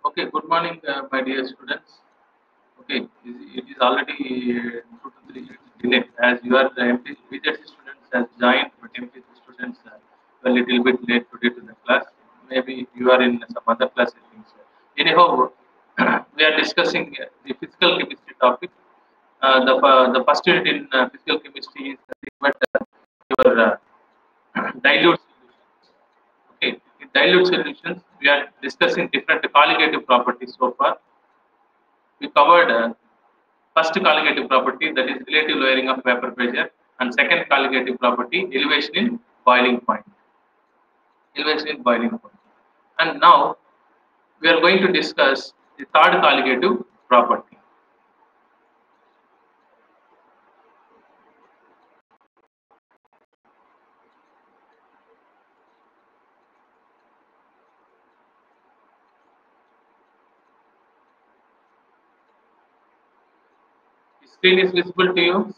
Okay, good morning, uh, my dear students. Okay, it it is already uh, two to three minutes delayed as you are the MP, VJC students has joined, but MPC students uh, were a little bit late today to the class. Maybe you are in some other class, I think so. Anyhow, we are discussing uh, the physical chemistry topic. Uh, the, uh, the first unit in uh, physical chemistry is nothing but uh, your uh, dilute solutions. Okay, in dilute solutions, we are discussing different colligative properties so far. We covered uh, first colligative property that is relative lowering of vapor pressure and second colligative property elevation in boiling point. Elevation in boiling point. And now we are going to discuss the third colligative property. The screen is visible to you.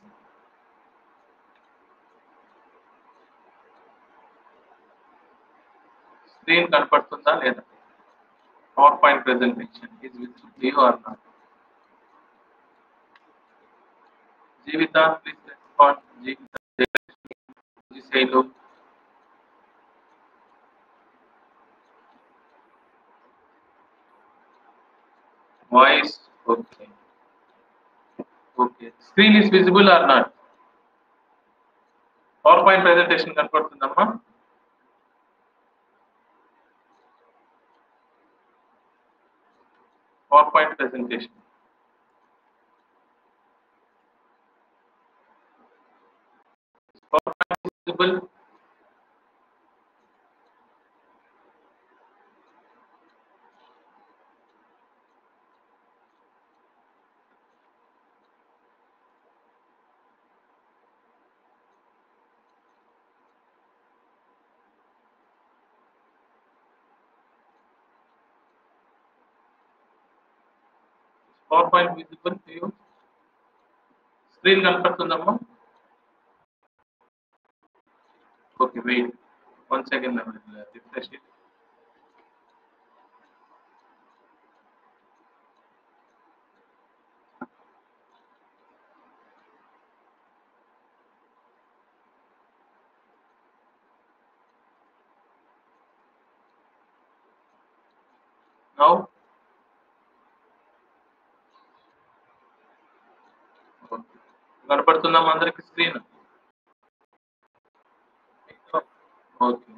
Screen కనపడుతుందా లేదా PowerPoint presentation is visible to you or not Jeevitha please respond Jeevitha Jayalakshmi Sailu voice okay okay screen is visible or not PowerPoint presentation కనపడుతుందమ్మా PowerPoint presentation PowerPoint visible PowerPoint visible to you screen కనపడుతుందమ్మా okay wait one second refresh it Now, కనపడుతుందమ్మా అందరికి screen okay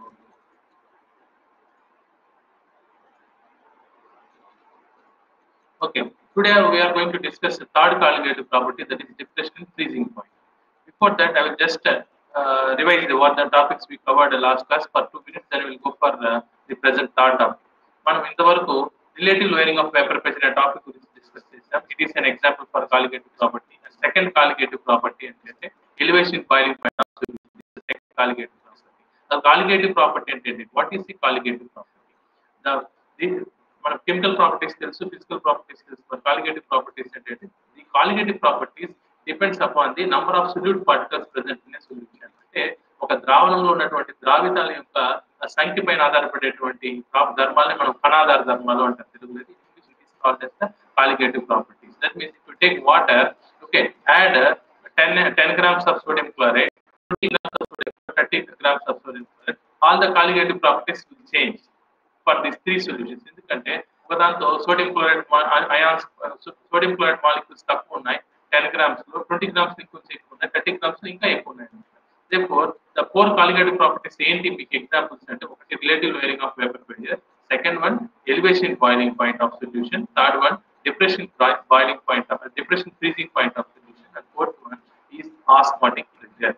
Okay, today we are going to discuss the third colligative property that is depression freezing point. Before that, I will just uh, uh, revise the, what the topics we covered the last class for two minutes, then we will go for uh, the present third topic. మనం ఇంతవరకు relative lowering of vapour pressure అనే topic గురించి discuss చేసాం it is an example for colligative property second colligative property ఏంటంటే elevation boiling point of second colligative property colligative property అంటే what is the colligative property మన chemical properties తెలుసు physical properties తెలుసు colligative properties ఏంటంటే the colligative properties depends upon the number of solute particles present in solution అంటే ఒక ద్రావణంలో ఉన్నటువంటి ద్రావితాల యొక్క సంఖ్య పైన ఆధారపడేటువంటి ధర్మాలని మనం కణాధార ధర్మాలు అంటారు తెలుగులో colligative properties that means if you take water okay add 10 10 grams of sodium chloride 20 grams of sodium 30 grams of sodium chloride all the colligative properties will change for these three solutions ఎందుకంటే ఒక దాంతో sodium chloride ions sodium chloride molecules తక్కువ ఉన్నాయి ten grams లో twenty grams కొంచెం ఎక్కువ ఉన్నాయి thirty grams ఇంకా ఎక్కువ ఉన్నాయి therefore the four colligative properties ఏంటి మీకు ఎగ్జాంపుల్స్ అంటే ఒకటి relative lowering of vapour pressure second one elevation boiling point of solution third one depression boiling point of depression freezing point of solution and fourth one is osmotic pressure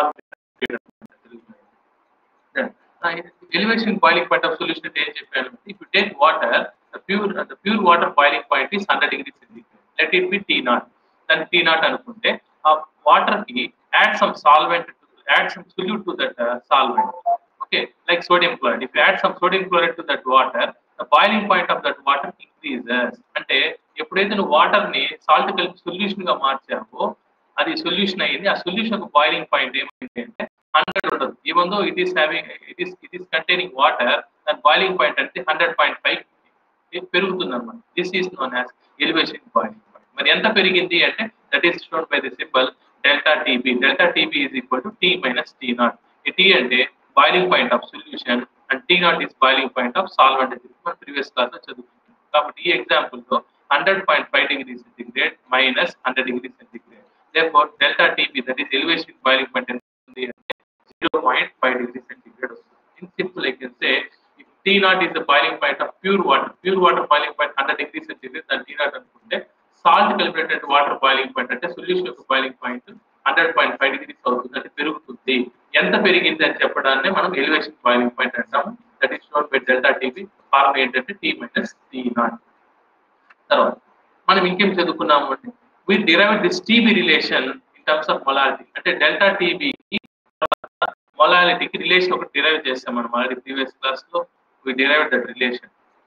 elevation boiling point of solution అంటే ఏం చెప్పాను if you take water the pure the pure water boiling point is 100 degrees centigrade let it be t naught దాన్ని t naught అనుకుంటే ఆ water కి add some solvent add some solute to that uh, solvent okay like sodium chloride if you add some sodium chloride to that water the boiling point of that water increases అంటే ఎప్పుడైతే నువ్వు water ని salt కలిపి solution గా మార్చావో అది solution అయ్యింది ఆ solution ఒక బాయిలింగ్ పాయింట్ ఏమైంది అంటే హండ్రెడ్ ఉండదు even though it is having it is it is containing water దాని బాయిలింగ్ పాయింట్ అంటే హండ్రెడ్ పాయింట్ ఫైవ్ పెరుగుతుంది అనమాట this is known as elevation boiling point మరి ఎంత పెరిగింది అంటే that is shown by the symbol delta TB delta TB is equal to T minus T naught ఈ T అంటే boiling point of solution and T naught is boiling point of solvent అని మనం previous class లో చదువుకుంటాం కాబట్టి ఈ example లో hundred point five degree centigrade minus hundred degree centigrade therefore delta TB that is elevation boiling point ఎంత ఉంది అంటే 0.5 degree centigrade వస్తుంది in simple I can say if T naught is the boiling point of pure water pure water boiling point 100 degree centigrade దాని T naught అనుకుంటే salt కలిపినటువంటి water boiling point అంటే solution యొక్క boiling point hundred point five degrees అవుతుంది అంటే పెరుగుతుంది ఎంత పెరిగింది అని చెప్పడాన్ని మనం ఎలివేషన్ బాయిలింగ్ పాయింట్ అంటాము that is shown by delta TB form ఏంటంటే టీ మైనస్ టీ నాట్ తర్వాత మనం ఇంకేం చదువుకున్నాము అంటే we derive this TB relation in terms of molality అంటే డెల్టా టీబీ మొలాలిటీకి రిలేషన్ ఒకటి డిరైవ్ చేస్తాం మనం ఆల్రెడీ ప్రీవియస్ క్లాస్ లో we derive that relation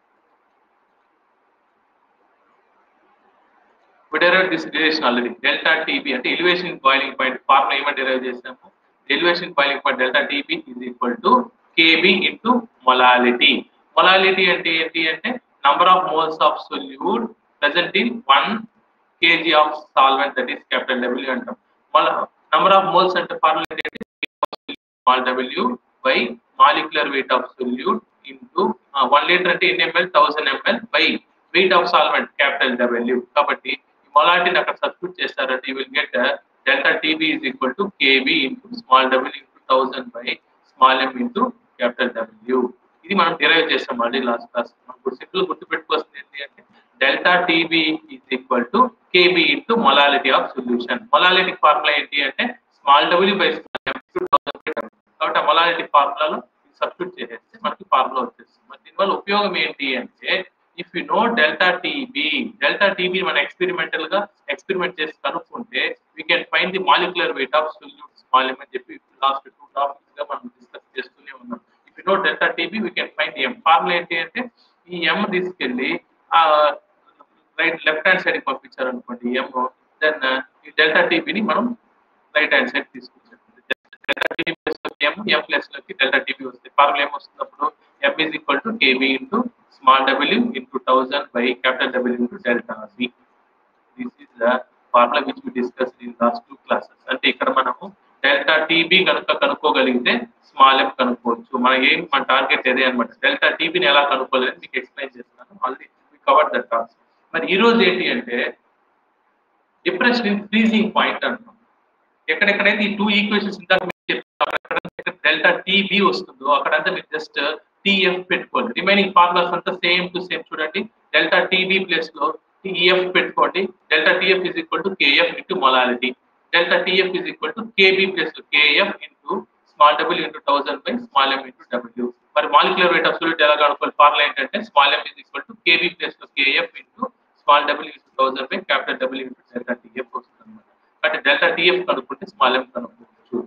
we derive this relation already delta TB అంటే ఎలివేషన్ బాయిలింగ్ పాయింట్ ఫార్ములా ఏమని derive చేసాము elevation boiling point delta TB is equal to KB into molality molality అంటే ఏంటి అంటే number of moles of solute present in 1 kg of solvent that is capital W అంటాం మళ్ళీ number of moles అంటే formula ఏంటి small w by molecular weight of solute into uh, 1 liter అంటే ఎన్ని ml 1000 ml by weight of solvent capital W కాబట్టి ఈ మొలాటిని అక్కడ substitute చేస్తారంటే you will get uh, delta TB is equal to KB into small w into 1000 by small m into capital W ఇది మనం derive చేస్తాం మళ్ళీ లాస్ట్ క్లాస్ మనం ఇప్పుడు సింపుల్ గుర్తుపెట్టుకోవాల్సింది ఏంటి అంటే delta TB is equal to KB into molality of solution molality formula ఏంటి అంటే స్మాల్ డబ్ల్యూ బై కాబట్టి మొలాలిటీ ఫార్ములాలో సబ్స్టిట్యూట్ చేసేస్తే మనకి ఫార్ములా వచ్చేస్తుంది మరి దీనివల్ల ఉపయోగం ఏంటి అంటే if you know delta TB delta TB మన ఎక్స్పెరిమెంటల్ గా ఎక్స్పెరిమెంట్ చేసి కనుక్కుంటే we can find the molecular weight of solute small అని చెప్పి లాస్ట్ టూ టాపిక్స్ గా మనం డిస్కస్ చేస్తూనే ఉన్నాం if you know delta TB we can find M formula ఏంటి అంటే ఈ ఎం తీసుకెళ్ళి రైట్ లెఫ్ట్ హ్యాండ్ సైడ్ పంపించారు అనుకోండి ఎం దెన్ ఈ డెల్టా టీబీని మనం రైట్ హ్యాండ్ సైడ్ తీసుకొచ్చాం delta TB plus M M plus లోకి డెల్టా టీబీ వస్తుంది ఫార్ములా ఏం వస్తున్నప్పుడు M is equal to KB into small W into thousand by capital W into delta B this is the formula which we discuss in last two classes అంటే ఇక్కడ మనము delta TB కనుక కనుక్కోగలిగితే small M కనుక్కోవచ్చు మన ఏం మన target అదే అనమాట డెల్టా టీబీని ఎలా కనుక్కోలేదని మీకు ఎక్స్ప్లెయిన్ చేస్తున్నాను ఆల్రెడీ కవర్ దట్ టాస్క్ మరి ఈ రోజు ఏంటి అంటే డిప్రెషన్ ఇన్ ఫ్రీజింగ్ పాయింట్ అంటున్నాం ఎక్కడెక్కడైతే ఈ టూ ఈక్వేషన్స్ ఇందాక మీరు చెప్పారు డెల్టా టీబీ వస్తుందో అక్కడంతా మీరు జస్ట్ టీఎఫ్ పెట్టుకోండి రిమైనింగ్ ఫార్ములాస్ అంతా సేమ్ టు సేమ్ చూడండి డెల్టా టీబీ ప్లేస్ లో టీఎఫ్ పెట్టుకోండి delta TF is equal to KF into molality delta TF is equal to KB place లో KF into small W into thousand by small M into W మరి molecular weight of solute ఎలా కనుక్కోవాలి ఫార్ములా ఏంటంటే small M is equal to KB place లో KF into small W into thousand by capital W into delta TF వస్తుంది అనమాట అంటే delta టీఎఫ్ కనుక్కుంటే స్మాల్ ఎం కనుక్కోవచ్చు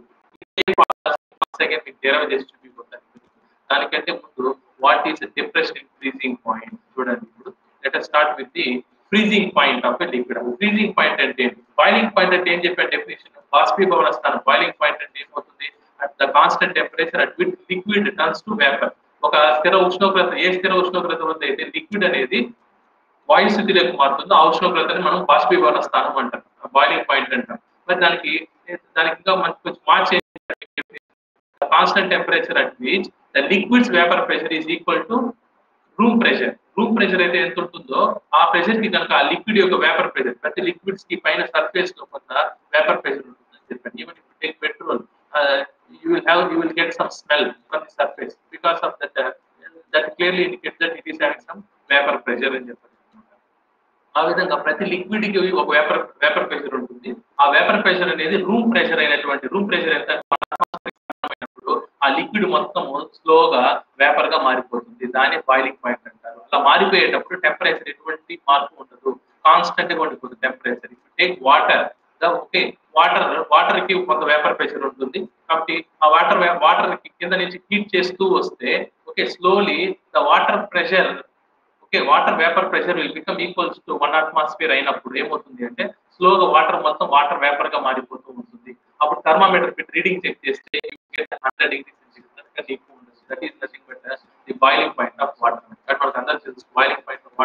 సెకండ్ మీకు డెరవ్ చేసి చూపిపోతాను దానికంటే ముందు what is depression in freezing point చూడండి ఇప్పుడు let start with the freezing point of liquid freezing point అంటే బాయిలింగ్ పాయింట్ అంటే ఏం చెప్పాను డెఫినేషన్ బాష్పీభవన స్థానం బాయిలింగ్ పాయింట్ అంటే ఏమవుతుంది at the constant temperature at with liquid turns to vapour ఒక స్థిర ఉష్ణోగ్రత ఏ స్థిర ఉష్ణోగ్రత వద్ద అయితే లిక్విడ్ అనేది వాయు స్థితిలోకి మారుతుందో ఆ ఉష్ణోగ్రతని మనం బాష్పీభవన స్థానం అంటాం బాయిలింగ్ పాయింట్ అంటాం మరి దానికి దానికి ఇంకా మనకి కొంచెం మార్చే constant temperature at which the liquids vapour pressure is equal to room pressure room pressure అయితే ఎంత ఉంటుందో ఆ ప్రెషర్ కి కనుక ఆ లిక్విడ్ యొక్క వేపర్ ప్రెషర్ ప్రతి లిక్విడ్స్ కి పైన సర్ఫేస్ లో కొంత వేపర్ ప్రెషర్ ఉంటుందని చెప్పండి even if take petrol you will have you will get some smell from the surface because of that that clearly indicate that it is having some vapour pressure అని చెప్పండి ఆ విధంగా ప్రతి liquid కి ఒక vapour vapour pressure ఉంటుంది ఆ vapour pressure అనేది రూమ్ ప్రెషర్ అయినటువంటి రూమ్ ప్రెషర్ ఎంత అయినప్పుడు ఆ లిక్విడ్ మొత్తం స్లోగా వేపర్ గా మారిపోతుంది దాన్ని బాయిలింగ్ పాయింట్ అంటారు అలా మారిపోయేటప్పుడు టెంపరేచర్ ఎటువంటి మార్పు ఉండదు కాన్స్టెంట్ గా ఉండిపోతుంది టెంపరేచర్ ఇప్పుడు take water okay water water కి కొంత వేపర్ ప్రెషర్ ఉంటుంది కాబట్టి ఆ వాటర్ వాటర్ కి కింద నుంచి హీట్ చేస్తూ వస్తే okay slowly the water pressure okay water vapour pressure will become equals to one atmosphere అయినప్పుడు ఏమవుతుంది అంటే స్లోగా వాటర్ మొత్తం వాటర్ వేపర్ గా మారిపోతూ ఉంటుంది అప్పుడు థర్మామీటర్ పెట్టి రీడింగ్ చెక్ చేస్తే హండ్రెడ్ డిగ్రీ సెంటిగ్రేడ్ ఎక్కువ ఉండదు that is nothing but the boiling point of water but మనకు అందరూ తెలుసు boiling point of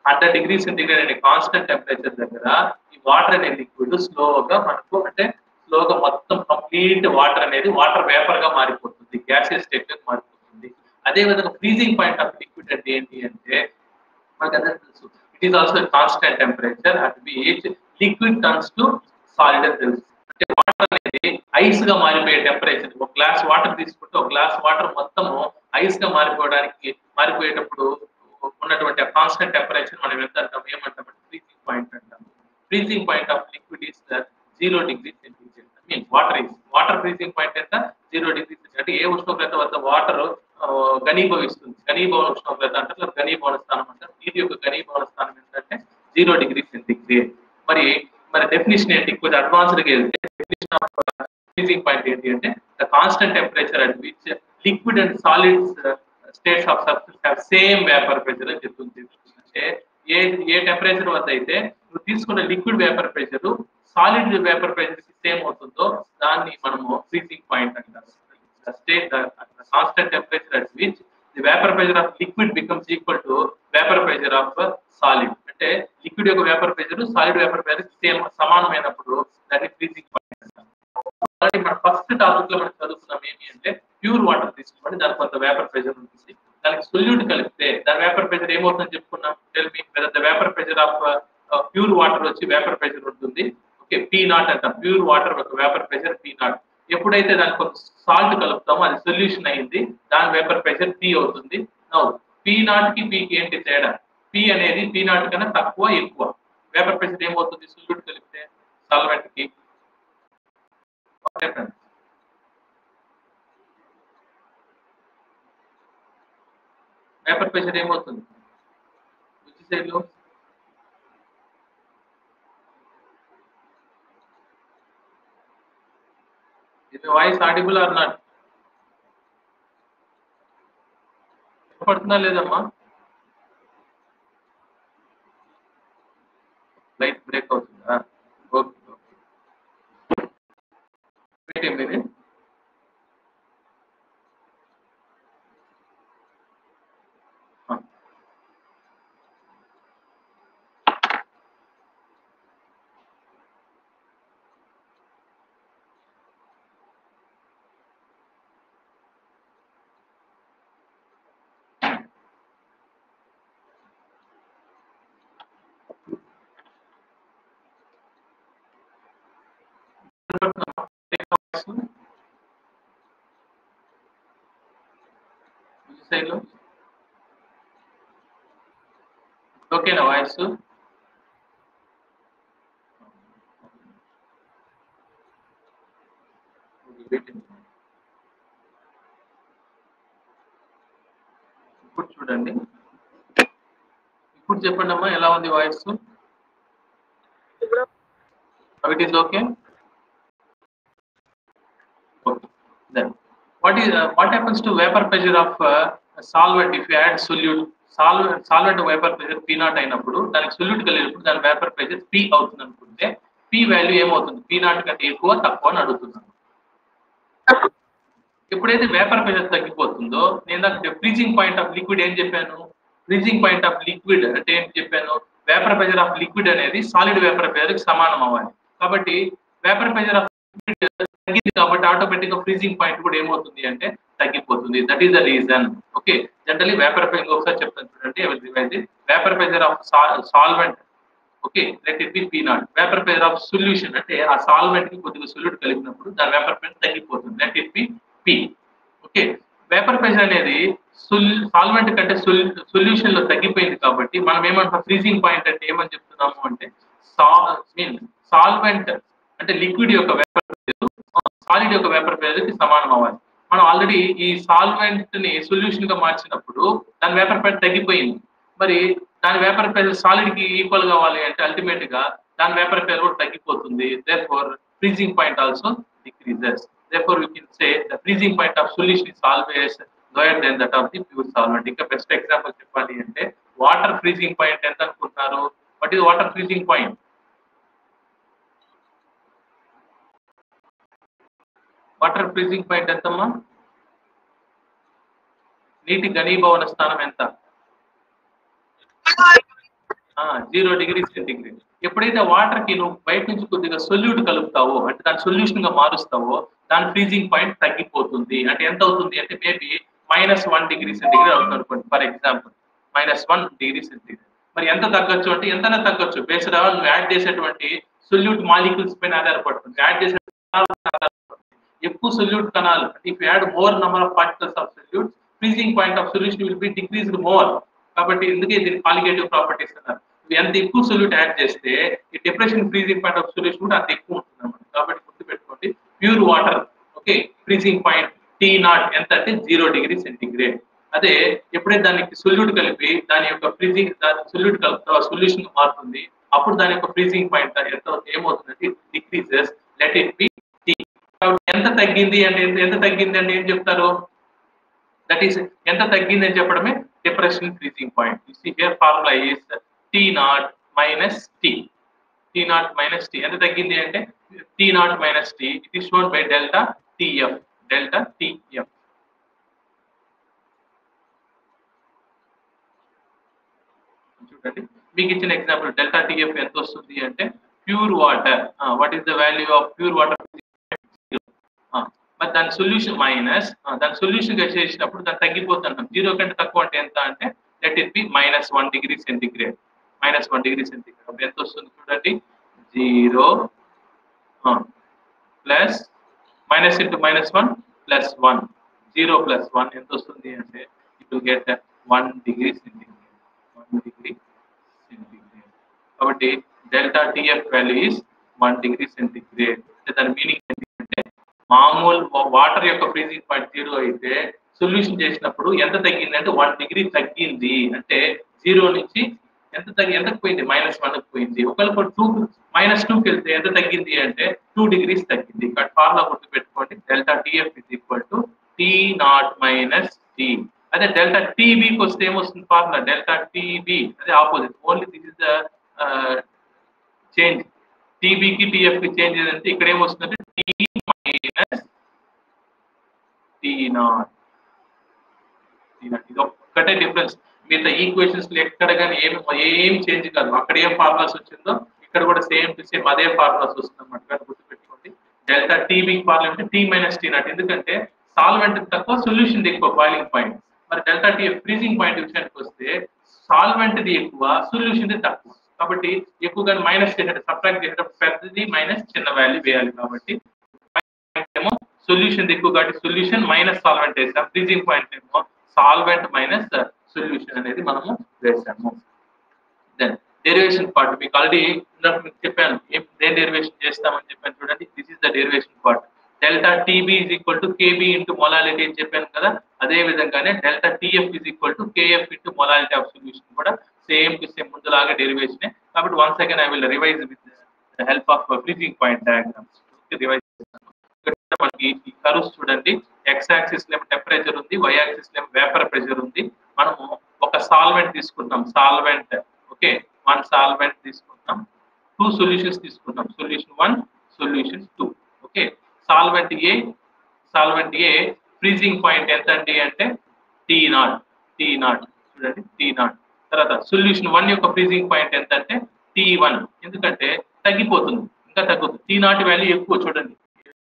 hundred degree centigrade అనే కాన్స్టెంట్ టెంపరేచర్ దగ్గర ఈ వాటర్ అనే లిక్విడ్ స్లోగా మనకు అంటే స్లోగా మొత్తం కంప్లీట్ వాటర్ అనేది వాటర్ వేపర్ గా మారిపోతుంది గ్యాసెస్ స్టేట్ గా మారిపోతుంది అదే విధంగా ఫ్రీజింగ్ పాయింట్ ఆఫ్ లిక్విడ్ అంటే ఏంటి అంటే మనకు అదే తెలుసు it is also constant temperature at which liquid turns to solid అని తెలుసు అంటే వాటర్ అనేది ఐస్ గా మారిపోయే టెంపరేచర్ ఒక గ్లాస్ వాటర్ తీసుకుంటే ఒక గ్లాస్ వాటర్ మొత్తము ఐస్ గా మారిపోవడానికి మారిపోయేటప్పుడు ఉన్నటువంటి కాన్స్టెంట్ టెంపరేచర్ మనం ఎంత అంటాం ఏమంటాం ఫ్రీజింగ్ పాయింట్ అంటాం freezing point of liquid is zero degree centigrade mean water is water freezing point ఎంత జీరో డిగ్రీ అంటే ఏ ఉష్ణోగ్రత వద్ద వాటర్ ఘనీభవిస్తుంది ఘనీభవన ఉష్ణోగ్రత అంటే ఘనీభవన స్థానం అంటారు నీటి యొక్క ఘనీభవన స్థానం ఏంటంటే జీరో డిగ్రీ సెంటిగ్రేడ్ మరి మరి డెఫినేషన్ ఏంటి కొంచెం అడ్వాన్స్డ్ గా వెళ్తే డెఫినేషన్ ఆఫ్ ఫ్రీజింగ్ పాయింట్ ఏంటి అంటే the constant temperature at which liquid and solids states of substance have same vapour pressure అని చెప్తుంది అంటే ఏ ఏ టెంపరేచర్ వద్ద అయితే నువ్వు తీసుకున్న liquid vapour pressure solid vapour pressure కి సేమ్ అవుతుందో దాన్ని మనము ఫ్రీజింగ్ పాయింట్ అంటారు state constant temperature at which the vapour pressure of liquid becomes equal to vapour pressure of solid అంటే లిక్విడ్ యొక్క vapour pressure solid vapour pressure same సమానమైనప్పుడు దాన్ని freezing point అంటారు ఆల్రెడీ మన ఫస్ట్ టాపిక్ లో మనం చదువుకున్నాం ఏంటి అంటే ప్యూర్ వాటర్ తీసుకోండి దానికి కొంత వేపర్ ప్రెషర్ ఉంటుంది దానికి సొల్యూట్ కలిపితే దాని వేపర్ ప్రెషర్ ఏమవుతుందని చెప్పుకున్నాం tell me the vapour pressure of pure water వచ్చి వేపర్ ప్రెషర్ ఉంటుంది ఓకే పీ నాట్ అంట ప్యూర్ వాటర్ ఒక వేపర్ ప్రెషర్ పీ నాట్ ఎప్పుడైతే దానికి ఒక సాల్ట్ కలుపుతామో అది సొల్యూషన్ అయింది దాని వేపర్ ప్రెషర్ పీ అవుతుంది నౌ పీ నాట్ కి పీకి ఏంటి తేడా పీ అనేది పీ నాట్ కన్నా తక్కువ ఎక్కువ వేపర్ ప్రెషర్ ఏమవుతుంది సొల్యూట్ కలిపితే సాల్వెంట్ కి వేపర్ ప్రెషర్ ఏమవుతుంది విచ్ సైడ్ లో ఇది వాయిస్ ఆడిబుల్ ఆర్ నాట్ పడుతుందా లేదమ్మా లైట్ బ్రేక్ అవుతుందా okay okay wait a minute సైడ్లో ఓకేనా వాయిస్ ఇప్పుడు చూడండి ఇప్పుడు చెప్పండి అమ్మా ఎలా ఉంది voice it is okay Okay. Then, what is uh, what happens to vapor pressure of uh, a solvent if you add solute? Solvent solvent vapor pressure P naught అయినప్పుడు దానికి సొల్యూట్ కలిగినప్పుడు దాని వేపర్ ప్రెషర్ P అవుతుంది అనుకుంటే P value ఏమవుతుంది P naught కంటే ఎక్కువ తక్కువ అని అడుగుతున్నాను ఎప్పుడైతే వేపర్ ప్రెషర్ తగ్గిపోతుందో నేను నాకు ఫ్రీజింగ్ పాయింట్ ఆఫ్ లిక్విడ్ ఏం చెప్పాను ఫ్రీజింగ్ పాయింట్ ఆఫ్ లిక్విడ్ అంటే ఏం చెప్పాను వేపర్ ప్రెషర్ ఆఫ్ లిక్విడ్ అనేది సాలిడ్ వేపర్ ప్రెషర్ సమానం అవ్వాలి కాబట్టి వేపర్ ప్రెషర్ ఆఫ్ తగ్గింది కాబట్టి ఆటోమేటిక్ గా ఫ్రీజింగ్ పాయింట్ కూడా ఏమవుతుంది అంటే తగ్గిపోతుంది that is the reason okay generally vapour pressure ఒకసారి చెప్తాను చూడండి vapour pressure of solvent okay let it be P naught vapour pressure of solution అంటే ఆ సాల్వెంట్ కి కొద్దిగా సొల్యూట్ కలిపినప్పుడు దాని వేపర్ ప్రెషర్ తగ్గిపోతుంది let it be P okay vapour pressure అనేది సాల్వెంట్ కంటే సొల్యూషన్ లో తగ్గిపోయింది కాబట్టి మనం ఏమంటాం ఫ్రీజింగ్ పాయింట్ అంటే ఏమని చెప్తున్నాము అంటే మీన్ సాల్వెంట్ అంటే లిక్విడ్ యొక్క వేపర్ ప్రెషర్ సాలిడ్ యొక్క వేపర్ ప్రెషర్ కి సమానం అవ్వాలి మనం ఆల్రెడీ ఈ సాల్వెంట్ ని సొల్యూషన్ గా మార్చినప్పుడు దాని వేపర్ ప్రెషర్ తగ్గిపోయింది మరి దాని వేపర్ ప్రెషర్ సాలిడ్ కి ఈక్వల్ కావాలి అంటే అల్టిమేట్ గా దాని వేపర్ ప్రెషర్ కూడా తగ్గిపోతుంది therefore freezing point also decreases therefore you can say the freezing point of solution is always lower then that of the pure solvent ఇంకా best example చెప్పాలి అంటే water freezing point ఎంత అనుకుంటున్నారు what is water freezing point water freezing point ఎంతమ్మా నీటి ఘనీభవన స్థానం ఎంత జీరో డిగ్రీ సెంటిగ్రేడ్ ఎప్పుడైతే వాటర్ కి నువ్వు బయట నుంచి కొద్దిగా సొల్యూట్ కలుపుతావో అంటే దాని సొల్యూషన్ గా మారుస్తావో దాని ఫ్రీజింగ్ పాయింట్ తగ్గిపోతుంది అంటే ఎంత అవుతుంది అంటే maybe minus one degree centigrade అవుతుంది అనుకోండి for example minus one degree centigrade మరి ఎంత తగ్గొచ్చు అంటే ఎంతైనా తగ్గొచ్చు బేస్డ్ ఆన్ నువ్వు యాడ్ చేసేటువంటి సొల్యూట్ మాలిక్యూల్స్ పైన ఆధారపడుతుంది యాడ్ చేసే ఎక్కువ సొల్యూట్ కణాలు if add more number of particles of solute freezing point of solution will be decreased more కాబట్టి ఎందుకే దీని కాలిగేటివ్ ప్రాపర్టీస్ అన్నారు ఎంత ఎక్కువ సొల్యూట్ యాడ్ చేస్తే ఈ depression freezing point of solution కూడా అంత ఎక్కువ ఉంటుంది అన్నమాట కాబట్టి గుర్తుపెట్టుకోండి pure water okay freezing point T naught ఎంత అంటే జీరో డిగ్రీ సెంటిగ్రేడ్ అదే ఎప్పుడైతే దానికి సొల్యూట్ కలిపి దాని యొక్క ఫ్రీజింగ్ దాని సొల్యూట్ కలుపుతా సొల్యూషన్ మారుతుంది అప్పుడు దాని యొక్క ఫ్రీజింగ్ పాయింట్ ఎంత ఏమవుతుందంటే decreases let it be T కాబట్టి ఎంత తగ్గింది అంటే ఎంత- ఎంత తగ్గింది అంటే ఏం చెప్తారు దట్ ఈస్ ఎంత తగ్గింది అని చెప్పడమే depression freezing point you see here formula is T naught minus T T naught minus T ఎంత తగ్గింది అంటే T naught minus T it is shown by delta TF delta TF చూడండి మీకు ఇచ్చిన ఎగ్జాంపుల్ డెల్టా టీఎఫ్ ఎంత వస్తుంది అంటే pure water what is the value of pure water మరి దాని సొల్యూషన్ మైనస్ దాని సొల్యూషన్ గా చేసినప్పుడు దాన్ని తగ్గిపోతుంది జీరో కంటే తక్కువ అంటే ఎంత అంటే let it be minus one degree centigrade minus one degree centigrade అప్పుడు ఎంత వస్తుంది చూడండి zero plus minus into minus one plus one zero plus one ఎంత వస్తుంది అంటే it will get one degree centigrade one degree centigrade కాబట్టి delta TF value is one degree centigrade అంటే దాని మీనింగ్ ఏంటంటే మామూలు వాటర్ యొక్క ఫ్రీజింగ్ పాయింట్ జీరో అయితే సొల్యూషన్ చేసినప్పుడు ఎంత తగ్గింది అంటే వన్ డిగ్రీ తగ్గింది అంటే జీరో నుంచి ఎంత తగ్గి ఎంతకు పోయింది మైనస్ వన్ పోయింది ఒకవేళ టూ మైనస్ టూకి వెళ్తే ఎంత తగ్గింది అంటే టూ డిగ్రీస్ తగ్గింది ఇక్కడ ఫార్ములా గుర్తు పెట్టుకోండి delta TF is equal to T naught minus T అదే డెల్టా టీబీకి వస్తే ఏమొస్తుంది ఫార్ములా డెల్టా టీబీ అదే opposite only this is the change టీబీకి టీఎఫ్ కి చేంజ్ ఏదంటే ఇక్కడ ఏమొస్తుందంటే T minus T naught T naught ఇది ఒక్కటే డిఫరెన్స్ మిగతా ఈక్వేషన్స్ ఎక్కడ కానీ ఏం ఏం చేంజ్ కాదు అక్కడ ఏం ఫార్ములాస్ వచ్చిందో ఇక్కడ కూడా సేమ్ టు సేమ్ అదే ఫార్ములాస్ వస్తుంది అనమాట గుర్తుపెట్టుకోండి డెల్టా టీబీ ఫార్ములా అంటే టీ మైనస్ టీ నాట్ ఎందుకంటే సాల్వెంట్ తక్కువ సొల్యూషన్ ఎక్కువ బాయిలింగ్ పాయింట్ మరి డెల్టా టీ ఫ్రీజింగ్ పాయింట్ విషయానికి వస్తే సాల్వెంట్ ది ఎక్కువ సొల్యూషన్ ది తక్కువ కాబట్టి ఎక్కువగా మైనస్ చేసేటప్పుడు సబ్ట్రాక్ట్ చేసేటప్పుడు పెద్దది మైనస్ చిన్న వాల్యూ వేయాలి కాబట్టి ఏమో సొల్యూషన్ ఎక్కువ కాబట్టి సొల్యూషన్ మైనస్ సాల్వెంట్ వేసాం ఫ్రీజింగ్ పాయింట్ ఏమో సాల్వెంట్ మైనస్ సొల్యూషన్ అనేది మనము వేసాము దెన్ డెరివేషన్ పార్ట్ మీకు ఆల్రెడీ ఇందాక మీకు చెప్పాను ఏం దేని డెరివేషన్ చేస్తామని చెప్పాను చూడండి this is the derivation part delta TB is equal to KB into molality అని చెప్పాను కదా అదే విధంగానే delta TF is equal to KF into molality of solution కూడా సేమ్ టు సేమ్ ముందులాగా డెరివేషన్ కాబట్టి once again I will revise with help of freezing point diagrams revise మనకి ఈ కరుస్ చూడండి ఎక్స్ యాక్సిస్ లో టెంపరేచర్ ఉంది వై యాక్సిస్ లో vapour pressure ఉంది మనము ఒక సాల్వెంట్ తీసుకుంటాం సాల్వెంట్ ఓకే వన్ సాల్వెంట్ తీసుకుంటాం టూ సొల్యూషన్స్ తీసుకుంటాం solution one solution two okay solvent A solvent A freezing point ఎంత అండి అంటే టీ నాట్ టీ నాట్ చూడండి టీ నాట్ తర్వాత సొల్యూషన్ వన్ యొక్క ఫ్రీజింగ్ పాయింట్ ఎంత అంటే టీ వన్ ఎందుకంటే తగ్గిపోతుంది ఇంకా తగ్గుతుంది టీ నాట్ వాల్యూ ఎక్కువ చూడండి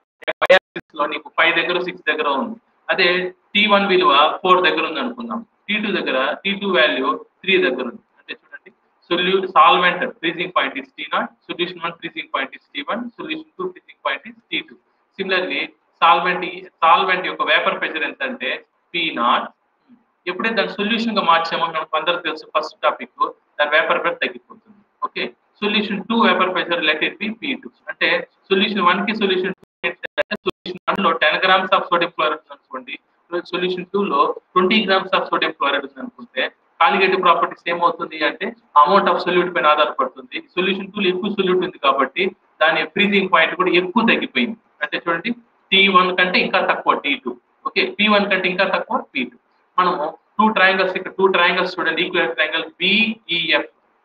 లో నీకు ఫైవ్ దగ్గర సిక్స్ దగ్గర ఉంది అదే టీ వన్ విలువ ఫోర్ దగ్గర ఉంది అనుకుందాం టీ టూ దగ్గర టీ టూ వాల్యూ త్రీ దగ్గర ఉంది అంటే చూడండి సొల్యూ solvent freezing point is T naught solution one freezing point is T one solution two freezing point is T two similarly solvent solvent యొక్క వేపర్ ప్రెషర్ ఎంత అంటే P naught ఎప్పుడైతే దాని సొల్యూషన్ గా మార్చామో మనకు అందరికి తెలుసు ఫస్ట్ టాపిక్ దాని వేపర్ ప్రెషర్ తగ్గిపోతుంది okay solution two vapour pressure let it be P two అంటే సొల్యూషన్ వన్ కి సొల్యూషన్ సొల్యూషన్ వన్ లో ten grams of sodium chloride ఉంది అనుకోండి సొల్యూషన్ టూ లో twenty grams of sodium chloride ఉంది అనుకుంటే కాలిగేటివ్ ప్రాపర్టీస్ ఏమవుతుంది అంటే అమౌంట్ ఆఫ్ సొల్యూట్ పైన ఆధారపడుతుంది సొల్యూషన్ టూ ఎక్కువ సొల్యూట్ ఉంది కాబట్టి దాని ఫ్రీజింగ్ పాయింట్ కూడా ఎక్కువ తగ్గిపోయింది అంటే చూడండి టీ వన్ కంటే ఇంకా తక్కువ T two okay P one కంటే ఇంకా తక్కువ పీ టూ మనము టూ ట్రయాంగిల్స్ ఇక్కడ టూ ట్రయాంగిల్స్ చూడండి ఈక్వల్ ట్రయాంగిల్ బిఈఎఫ్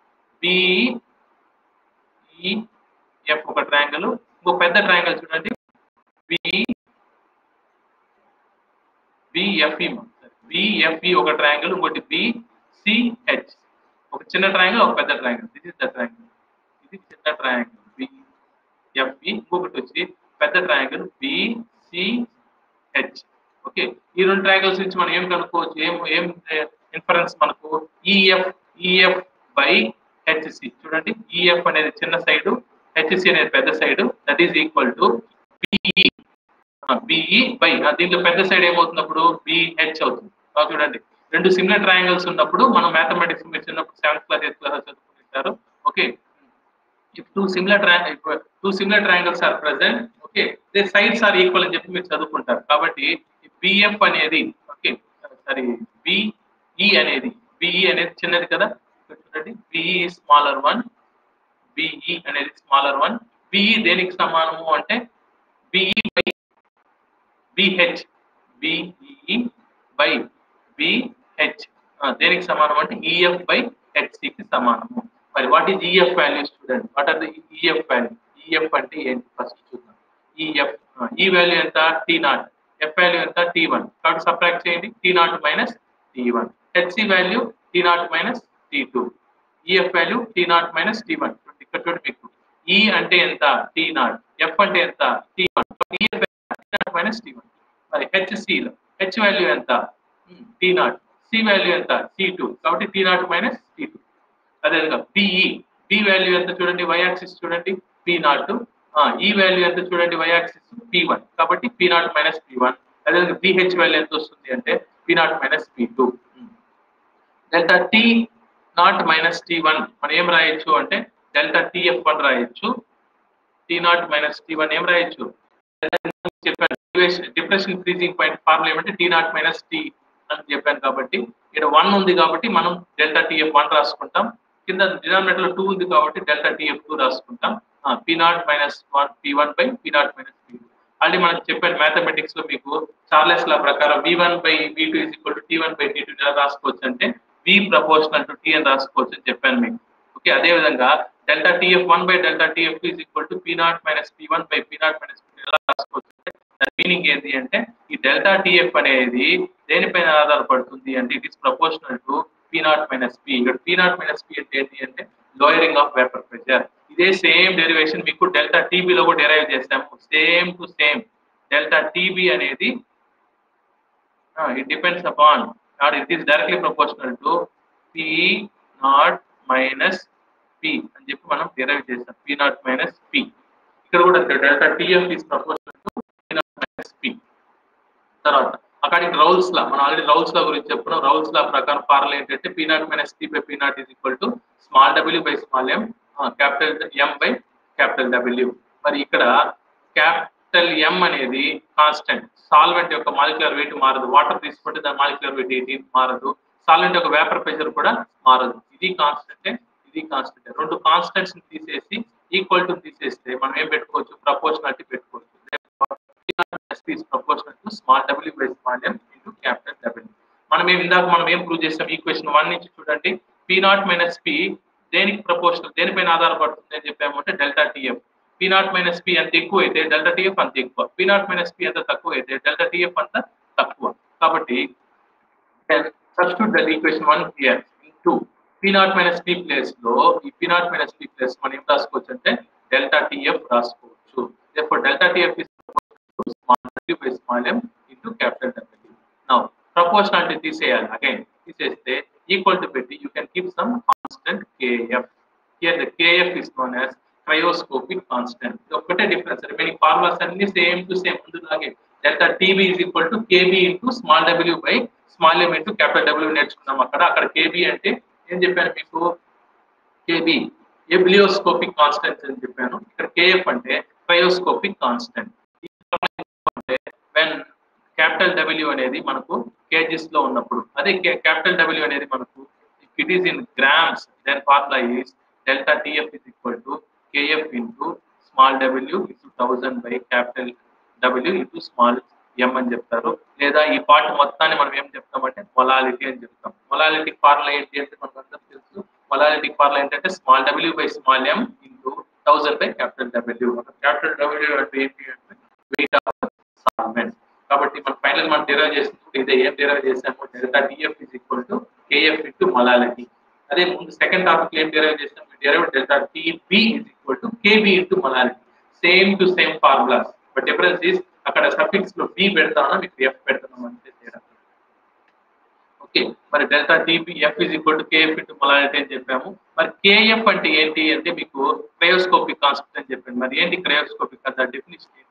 బిఈఎఫ్ ఒక ట్రయాంగిల్ ఇంకో పెద్ద ట్రయాంగిల్ చూడండి బి బిఎఫ్ఈ బిఎఫ్ఈ ఒక ట్రయాంగిల్ ఇంకోటి బిసిహెచ్ ఒక చిన్న ట్రయాంగిల్ ఒక పెద్ద triangle this is the triangle ఇది చిన్న ట్రయాంగిల్ బి ఎఫ్బి ఇంకొకటి వచ్చి పెద్ద ట్రయాంగిల్ బిసిహెచ్ ఓకే ఈ రెండు ట్రయాంగిల్స్ నుంచి మనం ఏం కనుక్కోవచ్చు ఏం ఏం ఇన్ఫరెన్స్ మనకు ఈఎఫ్ ఈఎఫ్ బై హెచ్సి చూడండి ఈఎఫ్ అనేది చిన్న సైడ్ హెచ్సి అనేది పెద్ద side that is equal to BE BE by దీంట్లో పెద్ద సైడ్ ఏమవుతున్నప్పుడు బిహెచ్ అవుతుంది బాగా చూడండి రెండు సిమిలర్ ట్రయాంగిల్స్ ఉన్నప్పుడు మనం మ్యాథమెటిక్స్ మీరు చిన్నప్పుడు సెవెంత్ క్లాస్ ఎయిత్ క్లాస్ చదువుకుంటారు okay if two similar triangle two similar triangles are present okay they sides are equal అని చెప్పి మీరు చదువుకుంటారు కాబట్టి బిఎఫ్ అనేది ఓకే సారీ బిఈ అనేది బిఈ అనేది చిన్నది కదా ఇక్కడ చూడండి బిఈ స్మాలర్ వన్ బిఈ అనేది స్మాలర్ వన్ బిఈ దేనికి సమానము అంటే BE by BH BE by BH దేనికి సమానం అంటే ఈఎఫ్ బై హెచ్సికి సమానము మరి what is EF value student what are the EF value EF అంటే ఏంటి ఫస్ట్ చూద్దాం ఈఎఫ్ ఈ వాల్యూ ఎంత టీ నాట్ ఎఫ్ వాల్యూ ఎంత టీ వన్ కాబట్టి సబ్ట్రాక్ట్ చేయండి T naught minus T one HC value T naught minus T two EF value T naught minus T one ఇక్కడ చూడండి మీకు ఈ అంటే ఎంత టీ నాట్ ఎఫ్ అంటే ఎంత T one EF naught minus T one మరి హెచ్సిలో హెచ్ వాల్యూ ఎంత టీ నాట్ సి వాల్యూ ఎంత సి టూ కాబట్టి T naught minus T two అదేవిధంగా బిఈ బి వాల్యూ ఎంత చూడండి వై యాక్సిస్ చూడండి పి నాట్ ఈ వాల్యూ ఎంత చూడండి వై యాక్సిస్ పి వన్ కాబట్టి P naught minus P one అదేవిధంగా బిహెచ్ వాల్యూ ఎంత వస్తుంది అంటే P naught minus P two delta T naught minus T one మనం ఏం రాయొచ్చు అంటే డెల్టా టీఎఫ్ వన్ రాయొచ్చు T naught minus T one ఏం రాయొచ్చు చెప్పాను డిప్రెషన్ ఫ్రీజింగ్ పాయింట్ ఫార్ములా ఏమంటే టీ నాట్ మైనస్ టీ అని చెప్పాను కాబట్టి ఇక్కడ వన్ ఉంది కాబట్టి మనం డెల్టా టీఎఫ్ వన్ రాసుకుంటాం కింద డినామినేటర్ లో టూ ఉంది కాబట్టి డెల్టా టీఎఫ్ టూ రాసుకుంటాం P naught minus one P one by P naught minus P already మనకు చెప్పాను మ్యాథమెటిక్స్ లో మీకు చార్లెస్ లా ప్రకారం V one by V two is equal to T one by T two ఎలా రాసుకోవచ్చు అంటే వి proportional to tea అని రాసుకోవచ్చు అని చెప్పాను మీకు ఓకే అదే విధంగా delta TF one by delta TF two is equal to P naught minus P one by P naught minus P ఎలా రాసుకోవచ్చు దాని మీనింగ్ ఏంటి అంటే ఈ డెల్టా టీఎఫ్ అనేది దేనిపైన ఆధారపడుతుంది అంటే it is proportional to P naught minus P ఇక్కడ పీ నాట్ మైనస్ పి అంటే ఏంటి అంటే లోయరింగ్ ఆఫ్ వేపర్ ప్రెషర్ ఇదే సేమ్ డెరివేషన్ మీకు డెల్టా టీబీలో కూడా డెరైవ్ చేస్తాము same to same delta TB అనేది it depends upon not it is directly proportional to P naught minus P అని చెప్పి మనం డెరైవ్ చేస్తాం పి నాట్ మైనస్ పి ఇక్కడ కూడా delta TF is proportional to P naught minus P తర్వాత according Raoult's law మనం already Raoult's లా గురించి చెప్పుకున్నాం రౌల్స్ లా ప్రకారం ఫార్ములా ఏంటంటే P naught minus T by P naught is equal to small W by small M capital M by capital W మరి ఇక్కడ capital M అనేది constant solvent యొక్క molecular weight మారదు వాటర్ తీసుకుంటే దాని మాలిక్యులర్ వెయిట్ ఎయిటీన్ మారదు solvent యొక్క vapour pressure కూడా మారదు ఇది కాన్స్టెంటే ఇది కాన్స్టెంట్ రెండు కాన్స్టెంట్స్ తీసేసి ఈక్వల్ టు తీసేస్తే మనం ఏం పెట్టుకోవచ్చు ప్రపోర్షనాలిటీ పెట్టుకోవచ్చు is proportional to small w by small m into capital W. మనం ఏం ఇందాక మనం ఏం ప్రూవ్ చేసాం ఈక్వేషన్ వన్ నుంచి చూడండి పి నాట్ మైనస్ పి దేనికి ప్రపోర్షనల్ దేనిపైన ఆధారపడుతుంది అని చెప్పాము అంటే delta TF P naught minus P ఎంత ఎక్కువ అయితే డెల్టా టిఎఫ్ అంత ఎక్కువ పి నాట్ మైనస్ పి ఎంత తక్కువ అయితే డెల్టా టిఎఫ్ అంత తక్కువ కాబట్టి substitute the equation one here two P naught minus P place లో ఈ P naught minus P place మనం ఏం రాసుకోవచ్చు అంటే డెల్టా టిఎఫ్ రాసుకోవచ్చు delta TF small w by small m into capital W. Now, proportionality తీసేయాలి అగైన్ తీసేస్తే equal to పెట్టి you can keep some constant KF here the KF is known as cryoscopic constant ఇది ఒక్కటే difference remaining formulas అన్ని same to same ముందులాగే delta TB is equal to KB into small W by small M into capital W నేర్చుకున్నాం అక్కడ అక్కడ KB అంటే ఏం చెప్పాను మీకు కేబీ ఎబ్లియోస్కోపిక్ కాన్స్టెంట్ అని చెప్పాను ఇక్కడ కేఎఫ్ అంటే cryoscopic constant when capital W అనేది మనకు కేజీస్ లో ఉన్నప్పుడు అదే క్యాపిటల్ డబ్ల్యూ అనేది మనకు it is in grams then formula is delta TF is equal to KF into small W into thousand by capital W into small M అని చెప్తారు లేదా ఈ పార్ట్ మొత్తాన్ని మనం ఏం చెప్తామంటే మొలాలిటీ అని చెప్తాం మొలాలిటీ ఫార్ములా ఏంటి అంటే మనకు అందరూ తెలుసు మొలాలిటీ ఫార్ములా ఏంటంటే small W by small M into thousand by capital W capital W అంటే ఏంటి అంటే వెయిట్ ఆఫ్ సాల్వెంట్ కాబట్టి మనం ఫైనల్ మనం డిరైవ్ చేసినప్పుడు ఇదే ఏం డిరైవ్ చేసాము delta DF is equal to KF into molality అదే ముందు సెకండ్ టాపిక్ ఏం డెరైవ్ చేస్తాం derive delta TB is equal to KB into molality same to same formulas but difference is అక్కడ సఫిక్స్ లో బి పెడతామన్నా మీకు ఎఫ్ పెడతాం అంతే తేడా ఓకే మరి delta TB F is equal to KF into molality అని చెప్పాము మరి కేఎఫ్ అంటే ఏంటి అంటే మీకు క్రయోస్కోపిక్ కాన్సెప్ట్ అని చెప్పాను మరి ఏంటి క్రయోస్కోపిక్ కదా డెఫినేషన్ ఏంటి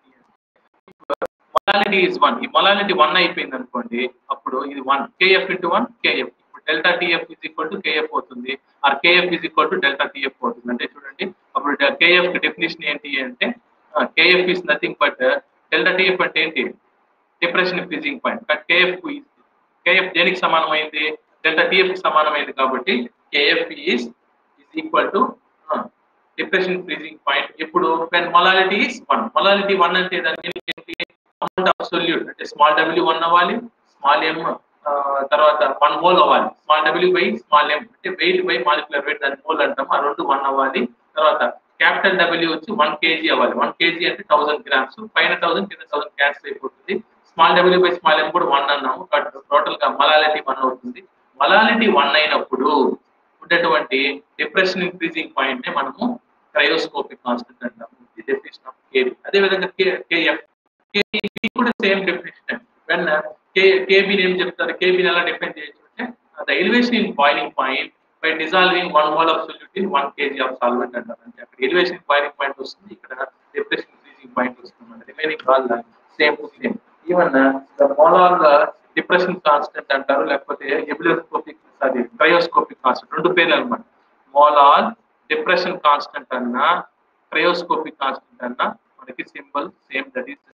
మొలాలిటీ ఇస్ వన్ ఈ మొలాలిటీ వన్ అయిపోయింది అనుకోండి అప్పుడు ఇది one KF into one KF ఇప్పుడు delta TF is equal to KF అవుతుంది or KF is equal to delta TF అవుతుంది అంటే చూడండి అప్పుడు కేఎఫ్ డెఫినేషన్ ఏంటి అంటే KF is nothing but delta TF అంటే ఏంటి depression freezing point but KF KF దేనికి సమానమైంది డెల్టా టీఎఫ్ కి సమానమైంది కాబట్టి KF is is equal to depression freezing point ఇప్పుడు when molality is one molality one అంటే దాని meaning ఏంటి అమౌంట్ ఆఫ్ సొల్యూట్ అంటే స్మాల్ డబ్ల్యూ వన్ అవ్వాలి స్మాల్ ఎం తర్వాత వన్ మోల్ అవ్వాలి small W by small M అంటే వెయిట్ బై మాలిక్యులర్ వెయిట్ దాని మోల్ అంటాం ఆ రెండు వన్ అవ్వాలి తర్వాత క్యాపిటల్ డబ్ల్యూ వచ్చి వన్ కేజీ అవ్వాలి వన్ కేజీ అంటే థౌసండ్ గ్రామ్స్ పైన థౌసండ్ కింద థౌసండ్ క్యాన్సిల్ అయిపోతుంది small W by small M కూడా వన్ అన్నాము టోటల్ గా మలాలిటీ వన్ అవుతుంది మలాలిటీ వన్ అయినప్పుడు ఉండేటువంటి డిప్రెషన్ ఇంక్రీజింగ్ పాయింట్ ని మనము క్రయోస్కోపిక్ కాన్స్టెంట్ అంటాము డెఫినేషన్ ఆఫ్ కేబీ అదే విధంగా కేఎఫ్ కేబీ కూడా సేమ్ డెఫినేషన్ వెన్ కేబీని ఏం చెప్తారు కేబీని ఎలా డిఫైన్ చేయొచ్చు అంటే the elevation in boiling point by dissolving one mole of solute in one KG of solvent అంటారు అంటే అక్కడ ఎలివేషన్ బాయిలింగ్ పాయింట్ వస్తుంది ఇక్కడ డిప్రెషన్ ఇంక్రీజింగ్ పాయింట్ వస్తుంది remaining all same to same even the molar depression constant అంటారు లేకపోతే ebullioscopic sorry cryoscopic constant రెండు పేర్లు అనమాట మోలార్ డిప్రెషన్ కాన్స్టెంట్ అన్నా క్రయోస్కోపిక్ కాన్స్టెంట్ అన్నా మనకి symbol same that is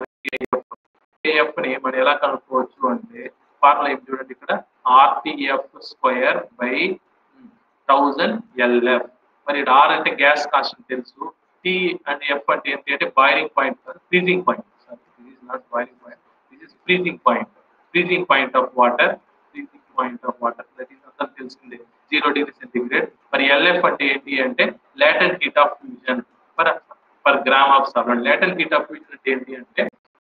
KF ని మనం ఎలా కనుక్కోవచ్చు అంటే ఫార్ములా ఏం చూడండి ఇక్కడ RTF square by thousand LF మరి ఆర్ అంటే గ్యాస్ కాన్స్టెంట్ తెలుసు టీ అండ్ ఎఫ్ అంటే ఏంటి అంటే boiling point freezing point this is not boiling point this is freezing point freezing point of water freezing point of water that is అంతా తెలిసిందే zero degree centigrade మరి LF అంటే ఏంటి అంటే latent heat of fusion per per gram of solvent latent heat of fusion అంటే ఏంటి అంటే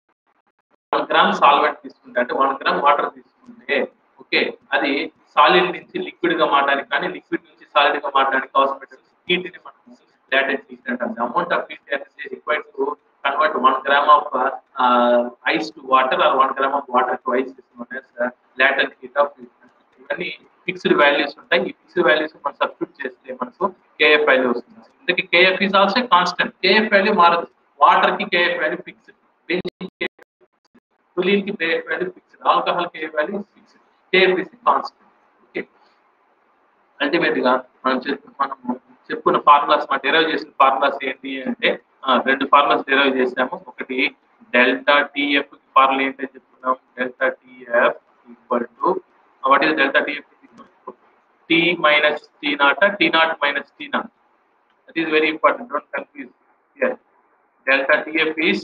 one gram solvent తీసుకుంటే అంటే వన్ గ్రామ్ వాటర్ తీసుకుంటే ఓకే అది సాలిడ్ నుంచి లిక్విడ్ గా మారడానికి కానీ లిక్విడ్ నుంచి సాలిడ్ గా మారడానికి అవసరమైన హీట్ ని మనం లేటెంట్ హీట్ అంటాం amount of heat required to convert one gram of ice to water or one gram of water to ice latent heat of ఇవన్నీ ఫిక్స్డ్ వాల్యూస్ ఉంటాయి ఈ ఫిక్స్డ్ వాల్యూస్ మనం సబ్స్టిట్యూట్ చేస్తే మనకు కేఎఫ్ వాల్యూ వస్తుంది ఇందుకే KF is also constant KF value మారదు water కి కేఎఫ్ వాల్యూ ఫిక్స్డ్ టులిన్ కి KF value fixed alcohol KF value fixed KF is constant okay ultimate గా మనం చెప్పు మనం చెప్పుకున్న ఫార్ములాస్ మనం డెరైవ్ చేసిన ఫార్ములాస్ ఏంటి అంటే రెండు ఫార్ములాస్ డెరైవ్ చేసాము ఒకటి డెల్టా టిఎఫ్ ఫార్ములా ఏంటని చెప్పుకున్నాం delta TF equal to what is delta TF T minus T naught T naught minus T naught that is very important don't confuse here delta TF is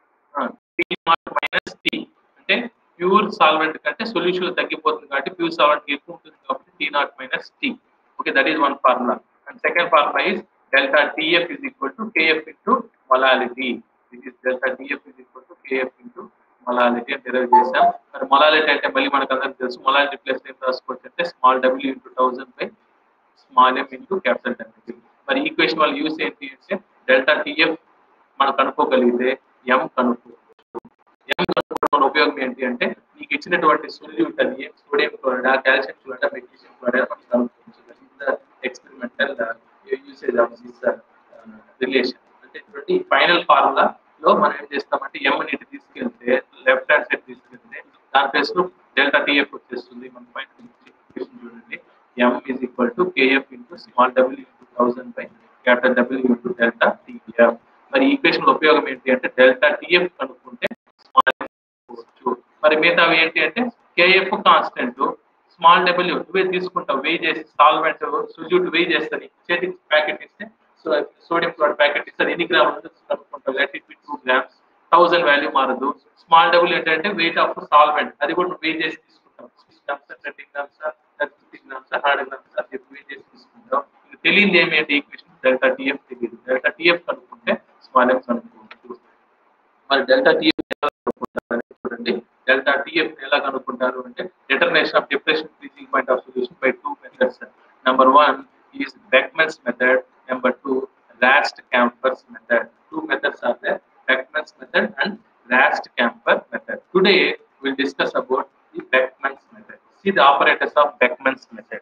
T naught minus T అంటే pure solvent కంటే solution తగ్గిపోతుంది కాబట్టి pure solvent ఎక్కువ ఉంటుంది కాబట్టి T naught minus T okay that is one formula and second formula is delta TF is equal to KF into molality this is delta TF is equal to KF into molality అని derive చేసాం మరి molality అంటే మళ్ళీ మనకు అందరికి తెలుసు molality plus ఏం రాసుకోవచ్చు అంటే small W into thousand by small M into capital W మరి ఈక్వేషన్ వాళ్ళు యూస్ ఏంటి అంటే డెల్టా టిఎఫ్ మనం కనుక్కోగలిగితే ఎం కనుక్కో ఎం కనుక్కోవడం ఉపయోగం ఏంటి అంటే మీకు ఇచ్చినటువంటి సొల్యూట్ అది sodium chloride calcium chloride magnesium chloride మనం కనుక్కోవచ్చు experimental usage of this relation అంటే చూడండి ఫైనల్ ఫార్ములా లో మనం ఏం చేస్తామంటే ఎం అనేది తీసుకెళ్తే లెఫ్ట్ హ్యాండ్ సైడ్ తీసుకెళ్తే దాని ప్లేస్ లో డెల్టా టిఎఫ్ వచ్చేస్తుంది మన పైన చూడండి M is equal to KF into small W into thousand by capital W into delta TF మరి ఈక్వేషన్ ఉపయోగం ఏంటి అంటే డెల్టా టిఎఫ్ కనుక్కుంటే స్మాల్ వచ్చు మరి మిగతావి ఏంటి అంటే కేఎఫ్ కాన్స్టెంట్ స్మాల్ డబ్ల్యూ ఇవే తీసుకుంటాం వెయ్యి చేసి సాల్వెంట్ సుజూట్ వెయ్యి చేస్తుంది చేతికి ప్యాకెట్ ఇస్తే సో సోడియం క్లోరైడ్ ప్యాకెట్ ఇస్తారు ఎన్ని గ్రాములు కనుక్కుంటాం let it two grams thousand value మారదు స్మాల్ డబుల్ ఏంటంటే వెయిట్ ఆఫ్ సాల్వెంట్ అది కూడా వెయిట్ చేసి తీసుకుంటాం six grams thirty grams fifty grams hundred grams అది వెయిట్ చేసి తీసుకుంటాం ఇది తెలియదు ఏమేంటి ఈక్వేషన్ డెల్టా టిఎఫ్ తెలియదు డెల్టా టిఎఫ్ కనుక్కుంటే స్మాల్ ఎం కనుక్కోవచ్చు మరి డెల్టా టిఎఫ్ ఎలా కనుక్కుంటారు చూడండి డెల్టా టిఎఫ్ ఎలా కనుక్కుంటారు అంటే determination of depression freezing point of solution by two methods Number one is Beckman's method. Number two, Rast-Camper's method. Two methods are there, Beckman's method and Rast-Camper method. Today, we'll discuss about the Beckman's method. See the operators of Beckman's method.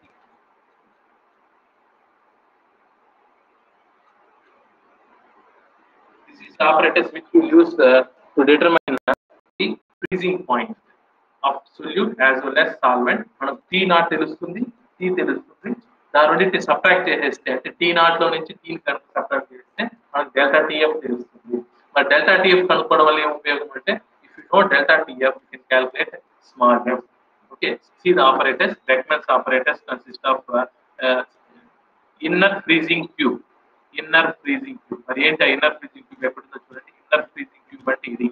This is the operators which we use uh, to determine uh, the freezing point of solute as well as solvent. మనం T naught తెలుస్తుంది T తెలుస్తుంది దాని నుండి subtract చేసేస్తే అంటే T not లో నుంచి tea కనుక సబ్ట్రాక్ట్ చేస్తే మనకు డెల్టా టీఎఫ్ తెలుస్తుంది మరి డెల్టా టీఎఫ్ కనుక్కోవడం వల్ల ఏం ఉపయోగం అంటే if you know delta TF you can calculate small F okay see the operators Beckmann's operators consist of inner freezing cube inner freezing cube మరి ఏంటి ఇన్నర్ ఫ్రీజింగ్ క్యూబ్ ఎప్పుడుందో చూడండి ఇన్నర్ ఫ్రీజింగ్ క్యూబ్ అంటే ఇది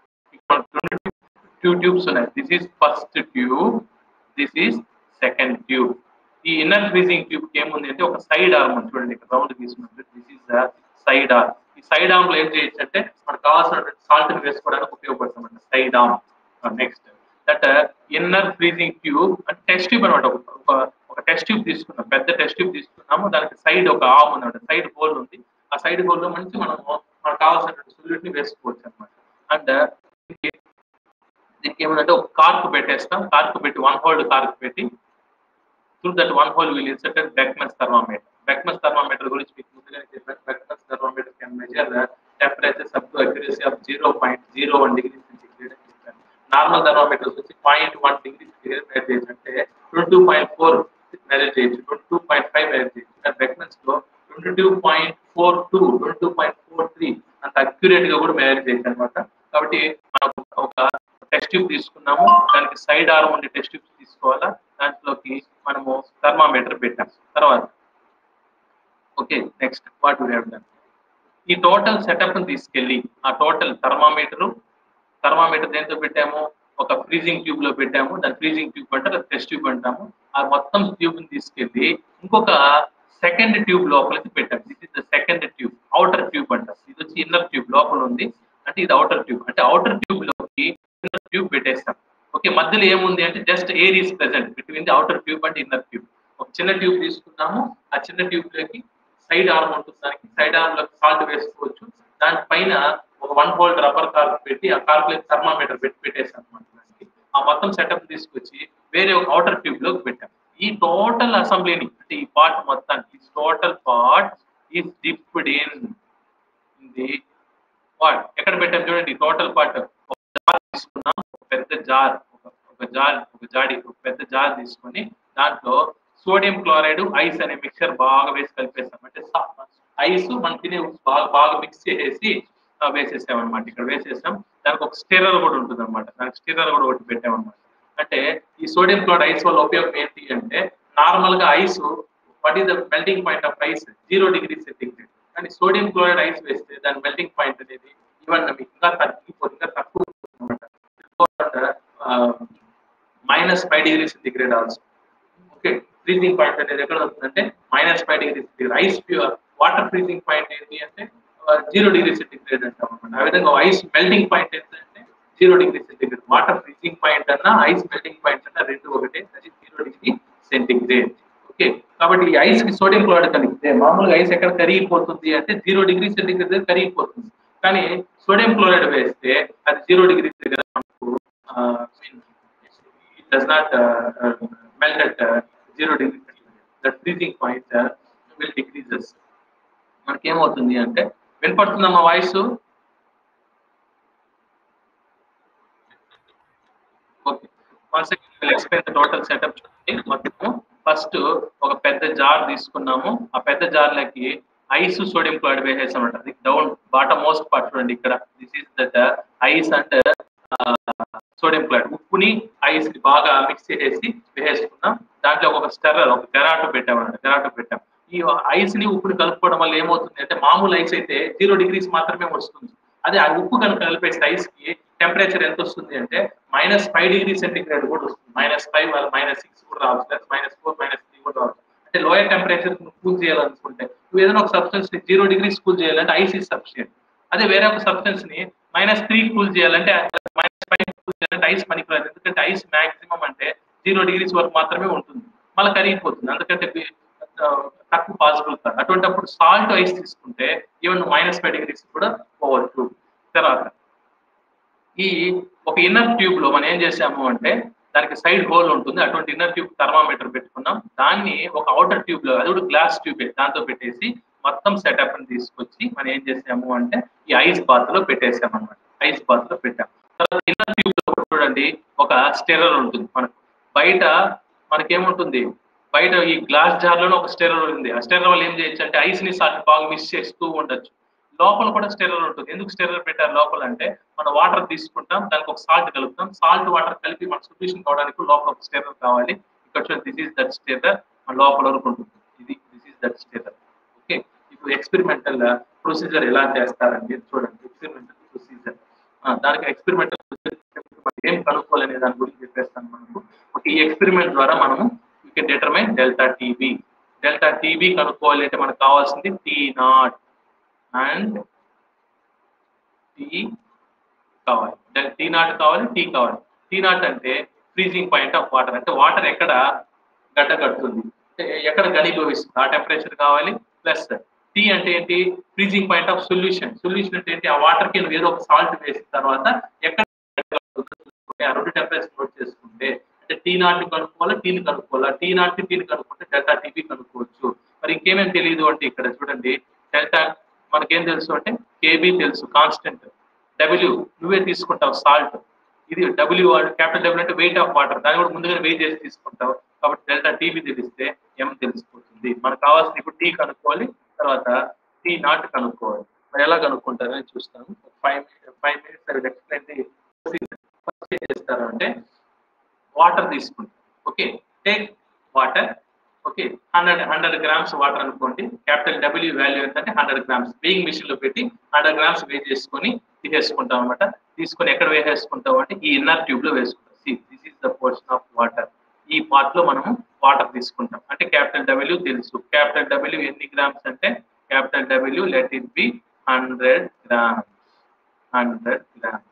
టూ ట్యూబ్స్ ఉన్నాయి this is first tube this is second tube ఈ inner freezing tube కి ఏముంది అంటే ఒక సైడ్ ఆర్మ్ ఉంది చూడండి ఇక్కడ రౌండ్ తీసుకున్నట్టు this is the side arm ఈ సైడ్ ఆర్మ్ లో ఏం చేయొచ్చు అంటే మనకు కావాల్సినటువంటి సాల్ట్ ని వేసుకోవడానికి ఉపయోగపడుతుంది side arm next that inner freezing tube అంటే టెస్ట్ ట్యూబ్ అనమాట ఒక ఒక టెస్ట్ ట్యూబ్ తీసుకున్నాం పెద్ద టెస్ట్ ట్యూబ్ తీసుకున్నాము దానికి సైడ్ ఒక ఆర్మ్ ఉంది సైడ్ హోల్ ఉంది ఆ సైడ్ హోల్ లో మంచి మనం మనకు కావాల్సినటువంటి సొల్యూట్ ని వేసుకోవచ్చు అనమాట అండ్ దీనికి ఏమంటే ఒక కార్క్ పెట్టేస్తాం కార్క్ పెట్టి వన్ హోల్డ్ కార్క్ పెట్టి through that one hole will inserted Beckmann's thermometer Beckmann's thermometer గురించి మీకు ముందుగానే చెప్పాను Beckmann's thermometer can measure temperature up to accuracy of zero point zero one degree centigrade అని చెప్పాను నార్మల్ థర్మామీటర్స్ వచ్చి point one degree centigrade measure చేయొచ్చు అంటే twenty two point four measure చేయొచ్చు twenty two point five measure చేయొచ్చు కానీ Beckmann's లో twenty two point four two twenty two point four three అంత అక్యురేట్ గా కూడా మెజర్ చేయొచ్చు అనమాట కాబట్టి మనం ఒక టెస్ట్ ట్యూబ్ తీసుకున్నాము దానికి సైడ్ ఆర్మ్ ఉండే టెస్ట్ ట్యూబ్ తీసుకోవాలా దాంట్లోకి మనము థర్మామీటర్ పెట్టాం తర్వాత okay next what we have done ఈ టోటల్ సెటప్ తీసుకెళ్ళి ఆ టోటల్ థర్మామీటర్ థర్మామీటర్ దేంతో పెట్టాము ఒక ఫ్రీజింగ్ ట్యూబ్ లో పెట్టాము దాని ఫ్రీజింగ్ ట్యూబ్ అంటారు టెస్ట్ ట్యూబ్ అంటాము ఆ మొత్తం ట్యూబ్ తీసుకెళ్ళి ఇంకొక సెకండ్ ట్యూబ్ లోపలికి పెట్టాం this is the second tube outer tube అంటారు ఇది వచ్చి ఇన్నర్ ట్యూబ్ లోపల ఉంది అంటే ఇది అవుటర్ ట్యూబ్ అంటే అవుటర్ ట్యూబ్ లోకి ఇన్నర్ ట్యూబ్ పెట్టేస్తాం ఓకే మధ్యలో ఏముంది అంటే just air is present between the outer tube and inner tube ఒక చిన్న ట్యూబ్ తీసుకున్నాము ఆ చిన్న ట్యూబ్ లోకి సైడ్ ఆర్మ్ ఉంటుంది దానికి సైడ్ ఆర్మ్ లోకి సాల్ట్ వేసుకోవచ్చు దానిపైన ఒక వన్ హోల్డ్ రబ్బర్ కార్క్ పెట్టి ఆ కార్క్ లోకి థర్మామీటర్ పెట్టి పెట్టేసాం అనమాట దానికి ఆ మొత్తం సెటప్ తీసుకొచ్చి వేరే ఒక అవుటర్ ట్యూబ్ లోకి పెట్టాం ఈ టోటల్ అసెంబ్లీని అంటే ఈ పార్ట్ మొత్తానికి total part is dipped in the what ఎక్కడ పెట్టాం చూడండి టోటల్ పార్ట్ ఒక జార్ తీసుకున్నాం ఒక పెద్ద జార్ ఒక జార్ ఒక జాడి ఒక పెద్ద జార్ తీసుకొని దాంట్లో సోడియం క్లోరైడ్ ఐస్ అనే మిక్చర్ బాగా వేసి కలిపేస్తాం అంటే ఐస్ మనం తినే బాగా బాగా మిక్స్ చేసేసి వేసేసాం అనమాట ఇక్కడ వేసేసాం దానికి ఒక స్టిరర్ కూడా ఉంటుంది అనమాట దానికి స్టిరర్ కూడా ఒకటి పెట్టామన్నమాట అంటే ఈ సోడియం క్లోరైడ్ ఐస్ వల్ల ఉపయోగం ఏంటి అంటే నార్మల్ గా ice what is the melting point of ice zero degree centigrade కానీ సోడియం క్లోరైడ్ ఐస్ వేస్తే దాని మెల్టింగ్ పాయింట్ అనేది ఈవెన్ ఇంకా తగ్గిపోతుంది ఇంకా తక్కువ minus five degree centigrade also okay freezing point అనేది ఎక్కడ వస్తుందంటే minus five degree centigrade ice pure water freezing point ఏంటి అంటే జీరో డిగ్రీ సెంటిగ్రేడ్ అంటాం అనమాట ఆ విధంగా ఐస్ మెల్టింగ్ పాయింట్ ఏంటంటే zero degree centigrade water freezing point అన్న ఐస్ మెల్టింగ్ పాయింట్ అన్న రెండు ఒకటే అది జీరో డిగ్రీ సెంటిగ్రేడ్ ఓకే కాబట్టి ఈ ఐస్ కి సోడియం క్లోరైడ్ కలిగితే మామూలుగా ఐస్ ఎక్కడ కరిగిపోతుంది అంటే జీరో డిగ్రీ సెంటిగ్రేడ్ దగ్గర కరిగిపోతుంది కానీ సోడియం క్లోరైడ్ వేస్తే అది జీరో డిగ్రీ దగ్గర మనకు it does not melt at zero degree centigrade that freezing point will decreases మనకి ఏమవుతుంది అంటే వినపడుతుందా మా voice okay one second will explain the total setup చూడండి మొత్తం ఫస్ట్ ఒక పెద్ద జార్ తీసుకున్నాము ఆ పెద్ద జార్లకి ఐస్ సోడియం క్లోరైడ్ వేసేసామంట అది డౌన్ బాటమ్ మోస్ట్ పార్ట్ చూడండి ఇక్కడ this is that ice and sodium chloride ఉప్పుని ఐస్ ని బాగా మిక్స్ చేసేసి వేసేసుకున్నాం దాంట్లో ఒక స్టెర్రర్ ఒక జెరాటో పెట్టామన్నమాట జెరాటో పెట్టాం ఈ ఐస్ ని ఉప్పుని కలుపుకోవడం వల్ల ఏమవుతుంది అంటే మామూలు ఐస్ అయితే జీరో డిగ్రీస్ మాత్రమే వస్తుంది అదే ఆ ఉప్పు కనుక కలిపేస్తే ఐస్ కి టెంపరేచర్ ఎంత వస్తుంది అంటే మైనస్ ఫైవ్ డిగ్రీ సెంటిగ్రేడ్ కూడా వస్తుంది మైనస్ ఫైవ్ మైనస్ సిక్స్ కూడా రావచ్చు లేదా మైనస్ ఫోర్ మైనస్ త్రీ కూడా రావచ్చు అంటే లోయర్ టెంపరేచర్ కూల్ చేయాలనుకుంటే నువ్వు ఏదైనా ఒక సబ్స్టెన్స్ ని జీరో డిగ్రీస్ కూల్ చేయాలంటే ఐస్ ఇస్ సఫిషియంట్ అదే వేరే ఒక సబ్స్టెన్స్ ని మైనస్ త్రీ కూల్ చేయాలంటే మైనస్ ఫైవ్ కూల్ చేయాలంటే ఐస్ పనికిరాదు ఎందుకంటే ఐస్ మాక్సిమం అంటే జీరో డిగ్రీస్ వరకు మాత్రమే ఉంటుంది మళ్ళీ కరిగిపోతుంది అందుకంటే తక్కువ పాసిబుల్ కాదు అటువంటిప్పుడు సాల్ట్ ఐస్ తీసుకుంటే ఈవెన్ మైనస్ ఫైవ్ డిగ్రీస్ కూడా పోవచ్చు తర్వాత ఈ ఒక ఇన్నర్ ట్యూబ్ లో మనం ఏం చేసాము అంటే దానికి సైడ్ హోల్ ఉంటుంది అటువంటి ఇన్నర్ ట్యూబ్ థర్మామీటర్ పెట్టుకున్నాం దాన్ని ఒక అవుటర్ ట్యూబ్ లో అది కూడా గ్లాస్ ట్యూబ్ దాంతో పెట్టేసి మొత్తం సెటప్ ని తీసుకొచ్చి మనం ఏం చేసాము అంటే ఈ ఐస్ బాత్ లో పెట్టేసాం అనమాట ఐస్ బాత్ లో పెట్టాం తర్వాత ఇన్నర్ ట్యూబ్ లో చూడండి ఒక స్టెరర్ ఉంటుంది మనకు బయట మనకేముంటుంది బయట ఈ గ్లాస్ జార్ లోనే ఒక స్టెరర్ ఉంది ఆ స్టెరర్ వల్ల ఏం చేయొచ్చు అంటే ఐస్ ని సాల్ట్ బాగా మిక్స్ చేస్తూ ఉండొచ్చు లోపల కూడా స్టెరర్ ఉంటుంది ఎందుకు స్టెరర్ పెట్టారు లోపల అంటే మనం వాటర్ తీసుకుంటాం దానికి ఒక సాల్ట్ కలుపుతాం సాల్ట్ వాటర్ కలిపి మన సొల్యూషన్ కావడానికి లోపల ఒక స్టెరర్ కావాలి ఇక్కడ దిస్ ఈస్ దట్ స్టెరర్ మన లోపల వరకు ఉంటుంది ఇది this is that stirrer okay ఇప్పుడు ఎక్స్పెరిమెంటల్ ప్రొసీజర్ ఎలా చేస్తారండి చూడండి ఎక్స్పెరిమెంటల్ ప్రొసీజర్ దానికి ఎక్స్పెరిమెంటల్ ఏం కనుక్కోవాలనే దాని గురించి చెప్పేస్తాను మనకు ఓకే ఈ ఎక్స్పెరిమెంట్ ద్వారా మనము you can determine delta TB delta TB కనుక్కోవాలి అంటే మనకు కావాల్సింది టీ నాట్ అండ్ టీ కావాలి టీ నాట్ కావాలి టీ కావాలి టీ నాట్ అంటే ఫ్రీజింగ్ పాయింట్ ఆఫ్ వాటర్ అంటే వాటర్ ఎక్కడ గడ్డ కడుతుంది ఎక్కడ గనిభవిస్తుంది ఆ టెంపరేచర్ కావాలి ప్లస్ టీ అంటే ఏంటి freezing point of solution solution అంటే ఏంటి ఆ వాటర్ కి ఏదో ఒక సాల్ట్ వేసిన తర్వాత ఎక్కడ ఆ రెండు టెంపరేచర్ నోట్ చేసుకుంటే అంటే టీ నాట్ ని కనుక్కోవాలా టీని కనుక్కోవాలా టీ నాట్ ని టీని కనుక్కుంటే డెల్టా టీబీ కనుక్కోవచ్చు మరి ఇంకేమేం తెలియదు అంటే ఇక్కడ చూడండి డెల్టా మనకేం తెలుసు అంటే కేబీ తెలుసు కాన్స్టెంట్ డబ్ల్యూ నువ్వే తీసుకుంటావు సాల్ట్ ఇది డబ్ల్యూ క్యాపిటల్ డబ్ల్యూ అంటే వెయిట్ ఆఫ్ వాటర్ దాన్ని కూడా ముందుగా వెయిట్ చేసి తీసుకుంటావు కాబట్టి డెల్టా టీబీ తెలిస్తే ఎం తెలిసిపోతుంది మనకు కావాల్సిన ఇప్పుడు టీ కనుక్కోవాలి తర్వాత టీ నాట్ కనుక్కోవాలి మరి ఎలా కనుక్కుంటారని చూస్తాను ఫైవ్ ఫైవ్ మినిట్స్ అది ఎక్స్ప్లెయిన్ ది ఫస్ట్ ఏం చేస్తారు అంటే వాటర్ తీసుకుంటారు okay take water okay hundred hundred grams water అనుకోండి క్యాపిటల్ డబ్ల్యూ వాల్యూ ఏంటంటే హండ్రెడ్ గ్రామ్స్ వేయింగ్ మిషన్ లో పెట్టి హండ్రెడ్ గ్రామ్స్ వే చేసుకొని తీసేసుకుంటాం అనమాట తీసుకొని ఎక్కడ వేసేసుకుంటాం అంటే ఈ ఇన్నర్ ట్యూబ్ లో వేసుకుంటాం see this is the portion of water ఈ పార్ట్ లో మనము వాటర్ తీసుకుంటాం అంటే క్యాపిటల్ డబ్ల్యూ తెలుసు క్యాపిటల్ డబ్ల్యూ ఎన్ని గ్రామ్స్ అంటే capital W let it be hundred grams hundred grams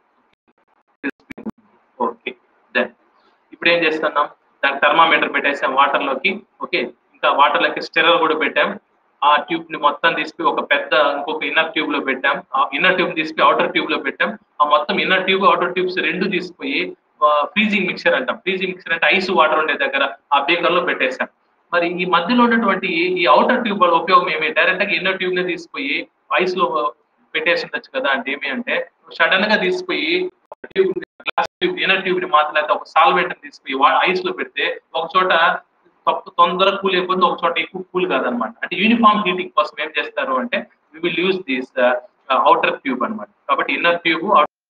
okay then ఇప్పుడు ఏం చేస్తున్నాం దానికి థర్మామీటర్ పెట్టేసాం వాటర్ లోకి ఓకే ఇంకా వాటర్ లోకి స్టెరర్ కూడా పెట్టాం ఆ ట్యూబ్ ని మొత్తం తీసుకుని ఒక పెద్ద ఇంకొక ఇన్నర్ ట్యూబ్ లో పెట్టాం ఆ ఇన్నర్ ట్యూబ్ తీసుకుని అవుటర్ ట్యూబ్ లో పెట్టాం ఆ మొత్తం ఇన్నర్ ట్యూబ్ అవుటర్ ట్యూబ్స్ రెండు తీసుకుపోయి ఫ్రీజింగ్ మిక్చర్ అంటాం ఫ్రీజింగ్ మిక్చర్ అంటే ఐస్ వాటర్ ఉండే దగ్గర ఆ బేకర్ లో పెట్టేశాం మరి ఈ మధ్యలో ఉన్నటువంటి ఈ అవుటర్ ట్యూబ్ వల్ల ఉపయోగం ఏమి డైరెక్ట్ గా ఇన్నర్ ట్యూబ్ ని తీసుకుపోయి ఐస్ లో పెట్టేసి ఉండొచ్చు కదా అంటే ఏమి అంటే సడన్ గా తీసుకుపోయి tube glass tube inner tube ని మాత్రం లేకపోతే ఒక సాల్వెంట్ తీసుకుపోయి ఐస్ లో పెడితే ఒక చోట తొందరగా కూల్ అయిపోతుంది ఒక చోట ఎక్కువ కూల్ కాదనమాట అంటే యూనిఫామ్ హీటింగ్ కోసం ఏం చేస్తారు అంటే we will use this outer tube అనమాట కాబట్టి ఇన్నర్ ట్యూబ్